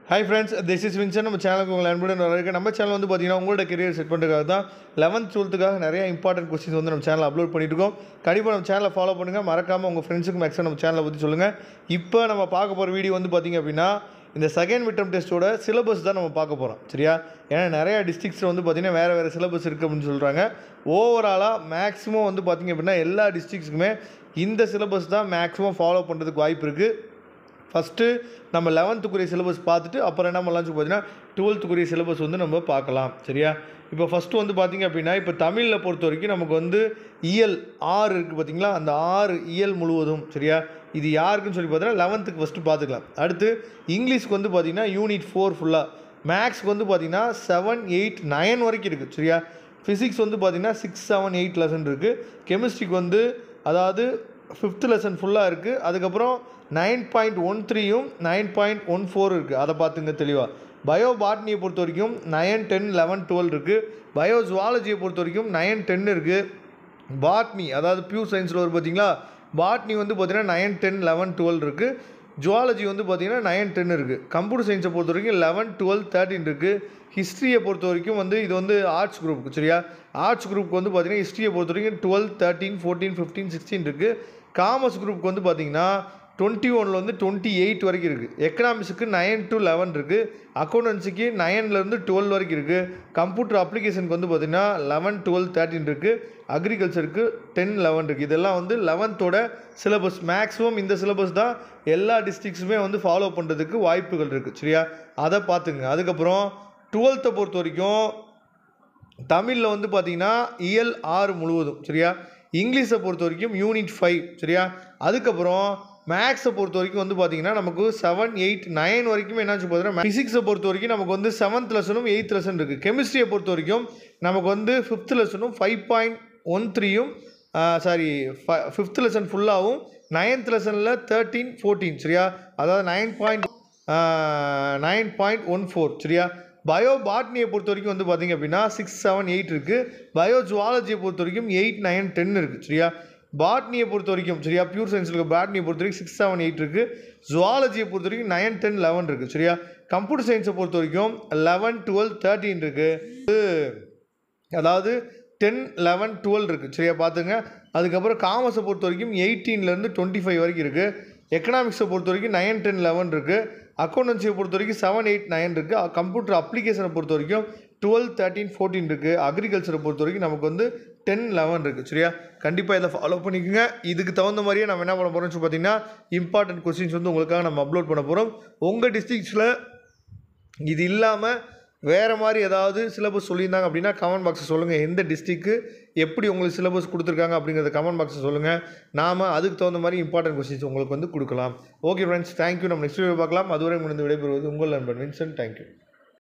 hi friends this is Vinson நம்ம சேனலுக்கு உங்களை அன்புடன் வரவேற்க நம்ம சேனல் வந்து பார்த்தீங்கன்னா உங்களோட கெரியர் செட் பண்ணுறதுக்காக தான் லெவன்த் டுவெல்த்துக்காக நிறைய இம்பார்ட்டன்ட் கொஸ்டின்ஸ் வந்து நம்ம சேனல் அப்லோட் பண்ணிட்டு இருக்கோம் கண்டிப்பாக நம்ம சேனலை ஃபாலோ பண்ணுங்கள் மறக்காமல் உங்கள் ஃப்ரெண்ட்ஸுக்கு மேக்ஸிமம் நம்ம சேனலை பற்றி சொல்லுங்கள் இப்போ நம்ம பார்க்க போகிற வீடியோ வந்து பார்த்திங்க அப்படின்னா இந்த செகண்ட் மிட்டம் டெஸ்ட்டோட சிலபஸ் தான் நம்ம பார்க்க போகிறோம் சரியா ஏன்னா நிறையா டிஸ்ட்ரிக்ஸில் வந்து பார்த்திங்கன்னா வேறு வேறு சிலபஸ் இருக்குது அப்படின்னு சொல்கிறாங்க ஓவராலாக மேக்ஸிமம் வந்து பார்த்திங்க அப்படின்னா எல்லா டிஸ்ட்ரிக்ஸுக்குமே இந்த சிலபஸ் தான் மேக்ஸிமம் ஃபாலோ பண்ணுறதுக்கு வாய்ப்பு இருக்குது ஃபஸ்ட்டு நம்ம லெவன்த்துக்குரிய சிலபஸ் பார்த்துட்டு அப்புறம் என்ன பண்ணலாம்னு சொல்லி பார்த்தீங்கன்னா டுவெல்த்துக்குரிய சிலபஸ் வந்து நம்ம பார்க்கலாம் சரியா இப்போ ஃபஸ்ட்டு வந்து பார்த்திங்க அப்படின்னா இப்போ தமிழில் பொறுத்த வரைக்கும் நமக்கு வந்து இயல் ஆறு இருக்குது பார்த்தீங்களா அந்த ஆறு இயல் முழுவதும் சரியா இது யாருக்குன்னு சொல்லி பார்த்தீங்கன்னா லெவன்த்துக்கு ஃபஸ்ட்டு பார்த்துக்கலாம் அடுத்து இங்கிலீஷ்க்கு வந்து பார்த்திங்கன்னா யூனிட் ஃபோர் ஃபுல்லாக மேக்ஸ்க்கு வந்து பார்த்திங்கன்னா செவன் எயிட் நைன் வரைக்கும் இருக்குது சரியா ஃபிசிக்ஸ் வந்து பார்த்திங்கன்னா சிக்ஸ் செவன் எயிட் லெசன் இருக்குது கெமிஸ்ட்ரிக்கு வந்து அதாவது ஃபிஃப்த் லெசன் ஃபுல்லாக இருக்குது அதுக்கப்புறம் நைன் பாயிண்ட் ஒன் த்ரீயும் நைன் பாயிண்ட் ஒன் ஃபோர் இருக்குது அதை பார்த்துங்க தெளிவாக பயோ பாட்னியை பொறுத்த வரைக்கும் நயன் டென் லெவன் டுவெல் இருக்குது பயோ ஜுவாலஜியை பொறுத்த வரைக்கும் நயன் டென் இருக்குது பாட்னி அதாவது பியூர் சயின்ஸில் வரும் பார்த்தீங்களா பாட்னி வந்து பார்த்தீங்கன்னா நயன் டென் லெவன் டுவெல் இருக்குது ஜுவாலஜி வந்து பார்த்தீங்கன்னா நயன் டென் இருக்குது கம்ப்யூட்டர் சயின்ஸை பொறுத்த வரைக்கும் லெவன் டுவெல் தேர்ட்டின் இருக்குது ஹிஸ்ட்ரியை பொறுத்த வரைக்கும் வந்து இது வந்து ஆர்ட்ஸ் குரூப் சரியா ஆர்ட்ஸ் குரூப் வந்து பார்த்தீங்கன்னா ஹிஸ்ட்ரியை பொறுத்த வரைக்கும் twelve thirteen fourteen fifteen sixteen இருக்குது காமர்ஸ் குரூப்புக்கு வந்து பார்த்தீங்கன்னா டுவெண்ட்டி ஒனில் வந்து டுவெண்ட்டி எயிட் வரைக்கும் இருக்குது எக்கனாமிக்ஸுக்கு நைன் டு லெவன் இருக்குது அக்கௌண்டன்சிக்கு நைன்லேருந்து டுவெல் வரைக்கும் இருக்குது கம்ப்யூட்டர் அப்ளிகேஷனுக்கு வந்து பார்த்திங்கன்னா லெவன் டுவெல் தேர்ட்டின் இருக்குது அக்ரிகல்ச்சருக்கு டென் லெவன் இருக்குது இதெல்லாம் வந்து லெவன்த்தோட சிலபஸ் மேக்ஸிமம் இந்த சிலபஸ் தான் எல்லா டிஸ்ட்ரிக்ஸுமே வந்து ஃபாலோ பண்ணுறதுக்கு வாய்ப்புகள் இருக்குது சரியா அதை பார்த்துங்க அதுக்கப்புறம் டுவெல்த்தை பொறுத்த வரைக்கும் தமிழில் வந்து பார்த்தீங்கன்னா இயல் ஆறு முழுவதும் சரியா இங்கிலீஷை பொறுத்த வரைக்கும் யூனிட் ஃபைவ் சரியா அதுக்கப்புறம் மேக்ஸை பொறுத்த வரைக்கும் வந்து பார்த்தீங்கன்னா நமக்கு செவன் எயிட் நைன் வரைக்கும் என்னாச்சு பார்த்தீங்கன்னா ஃபிசிக்ஸை பொறுத்த வரைக்கும் நமக்கு வந்து செவன்த் லெசனும் எயித் லெசன் இருக்குது கெமிஸ்ட்ரியை பொறுத்த வரைக்கும் நமக்கு வந்து ஃபிஃப்த் லெசனும் ஃபைவ் பாயிண்ட் ஒன் த்ரீயும் சாரி ஃபிஃப்த் லெசன் ஃபுல்லாகவும் நைன்த் லெசனில் தேர்ட்டீன் ஃபோர்டீன் சரியா அதாவது nine point nine point one four சரியா பயோ பாட்னியை பொறுத்த வரைக்கும் வந்து பார்த்திங்க அப்படின்னா சிக்ஸ் செவன் எயிட் இருக்குது பயோ ஜுவாலஜியை பொறுத்த வரைக்கும் எயிட் நைன் டென் இருக்குது சரியா பாட்னியை பொறுத்த வரைக்கும் சரியா பியூர் சயின்ஸில் இருக்க பாட்னியை பொறுத்த வரைக்கும் சிக்ஸ் செவன் எயிட் இருக்குது ஜுவாலஜியை பொறுத்த வரைக்கும் நைன் டென் லெவன் இருக்குது சரியா கம்ப்யூட்டர் சயின்ஸை பொறுத்த வரைக்கும் லெவன் டுவெல் தேர்ட்டின் இருக்குது அதாவது டென் லெவன் டுவெல் இருக்குது சரியா பார்த்துங்க அதுக்கப்புறம் காமர்ஸை பொறுத்த வரைக்கும் எயிட்டீன்லேருந்து டுவெண்ட்டி ஃபைவ் வரைக்கும் இருக்குது எக்கனாமிக்ஸை பொறுத்த வரைக்கும் நைன் டென் லெவன் இருக்குது அக்கௌண்டன்சியை பொறுத்த வரைக்கும் செவன் எயிட் நைன் இருக்குது கம்ப்யூட்டர் அப்ளிகேஷனை பொறுத்த வரைக்கும் டுவெல் தேர்ட்டின் ஃபோர்டீன் இருக்குது அக்ரிகல்ச்சரை பொறுத்த வரைக்கும் நமக்கு வந்து டென் லெவன் இருக்குது சரியா கண்டிப்பாக இதை ஃபாலோ பண்ணிக்கோங்க இதுக்கு தகுந்த மாதிரியே நம்ம என்ன பண்ண போகிறோம்னு சொல்லி பார்த்தீங்கன்னா இம்பார்ட்டன்ட் கொஸ்டின்ஸ் வந்து உங்களுக்காக நம்ம அப்லோட் பண்ண போகிறோம் உங்கள் டிஸ்ட்ரிக்ஸில் இது இல்லாமல் வேறு மாதிரி ஏதாவது சிலபஸ் சொல்லியிருந்தாங்க அப்படின்னா கமெண்ட் பாக்ஸை சொல்லுங்கள் எந்த டிஸ்ட்ரிக்கு எப்படி உங்களுக்கு சிலபஸ் கொடுத்துருக்காங்க அப்படிங்கிறத கமெண்ட் பாக்ஸை சொல்லுங்கள் நாம் அதுக்கு தகுந்த மாதிரி இம்பார்ட்டன்ட் கொஸ்டின்ஸ் உங்களுக்கு வந்து கொடுக்கலாம் ஓகே ஃப்ரெண்ட்ஸ் தேங்க்யூ நம்ம நெக்ஸ்ட் வீடியோ பார்க்கலாம் அதுவரை முடிந்து விடைபெறுவது உங்கள் நண்பன் வின்சன் தேங்க்யூ